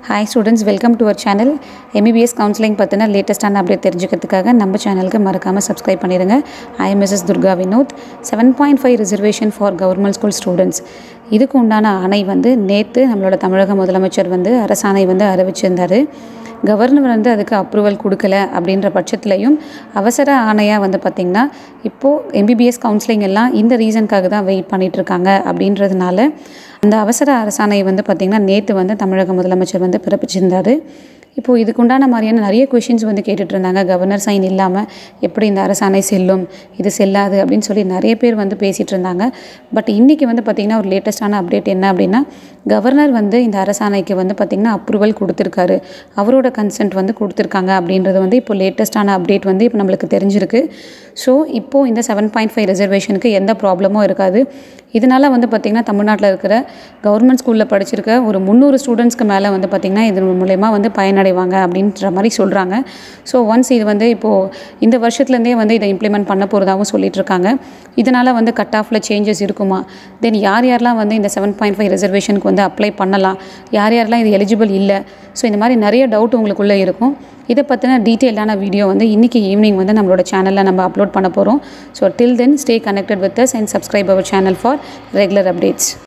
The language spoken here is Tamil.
hi students welcome to our channel MBBS counselling பற்றின லேட்டஸ்ட்டான அப்டேட் தெரிஞ்சுக்கிறதுக்காக நம்ம சேனலுக்கு மறக்காமல் சப்ஸ்கிரைப் பண்ணிடுங்க I am SS Durga Vinod seven point five reservation for government school students இதுக்கு உண்டான ஆணை வந்து நேற்று நம்மளோட தமிழக முதலமைச்சர் வந்து அரசாணை வந்து அறிவிச்சிருந்தார் கவர்னர் வந்து அதுக்கு அப்ரூவல் கொடுக்கல அப்படின்ற பட்சத்துலையும் அவசர ஆணையாக வந்து பார்த்திங்கன்னா இப்போது எம்பிபிஎஸ் கவுன்சிலிங் எல்லாம் இந்த ரீசனுக்காக தான் வெயிட் பண்ணிட்டு இருக்காங்க அப்படின்றதுனால அந்த அவசர அரசாணை வந்து பார்த்திங்கன்னா நேற்று வந்து தமிழக முதலமைச்சர் வந்து பிறப்பிச்சிருந்தார் இப்போது இதுக்குண்டான மாதிரியான நிறைய கொஷின்ஸ் வந்து கேட்டுட்டு இருந்தாங்க கவர்னர் சைன் இல்லாமல் எப்படி இந்த அரசாணை செல்லும் இது செல்லாது அப்படின்னு சொல்லி நிறைய பேர் வந்து பேசிகிட்டு இருந்தாங்க பட் இன்றைக்கி வந்து பார்த்திங்கன்னா ஒரு லேட்டஸ்ட்டான அப்டேட் என்ன அப்படின்னா கவர்னர் வந்து இந்த அரசாணைக்கு வந்து பார்த்திங்கன்னா அப்ரூவல் கொடுத்துருக்காரு அவரோட கன்சென்ட் வந்து கொடுத்துருக்காங்க அப்படின்றது வந்து இப்போ லேட்டஸ்ட்டான அப்டேட் வந்து இப்போ நம்மளுக்கு தெரிஞ்சிருக்கு ஸோ இப்போது இந்த செவன் பாயிண்ட் ஃபைவ் ரிசர்வேஷனுக்கு எந்த ப்ராப்ளமும் இருக்காது இதனால் வந்து பார்த்திங்கன்னா தமிழ்நாட்டில் இருக்கிற கவர்மெண்ட் ஸ்கூலில் படிச்சிருக்க ஒரு முந்நூறு ஸ்டூடெண்ட்ஸ்க்கு மேலே வந்து பார்த்திங்கன்னா இது மூலயமா வந்து பயனடைவாங்க அப்படின்ற மாதிரி சொல்கிறாங்க ஸோ ஒன்ஸ் இது வந்து இப்போது இந்த வருஷத்துலேருந்தே வந்து இதை இம்ப்ளிமெண்ட் பண்ண போகிறதாகவும் சொல்லிட்டு இருக்காங்க இதனால் வந்து கட் ஆஃபில் சேஞ்சஸ் இருக்குமா தென் யார் யாரெல்லாம் வந்து இந்த செவன் பாயிண்ட் ஃபைவ் ரிசர்வேஷனுக்கு வந்து அப்ளை பண்ணலாம் யார் யாரெல்லாம் இது எலிஜிபிள் இல்லை ஸோ இந்த மாதிரி நிறைய டவுட் உங்களுக்குள்ளே இருக்கும் இதை பற்றின டீட்டெயிலான வீடியோ வந்து இன்றைக்கி ஈவினிங் வந்து நம்மளோட சேனலில் நம்ம அப்லோட் பண்ண போகிறோம் so till then stay connected with us and subscribe our channel for regular updates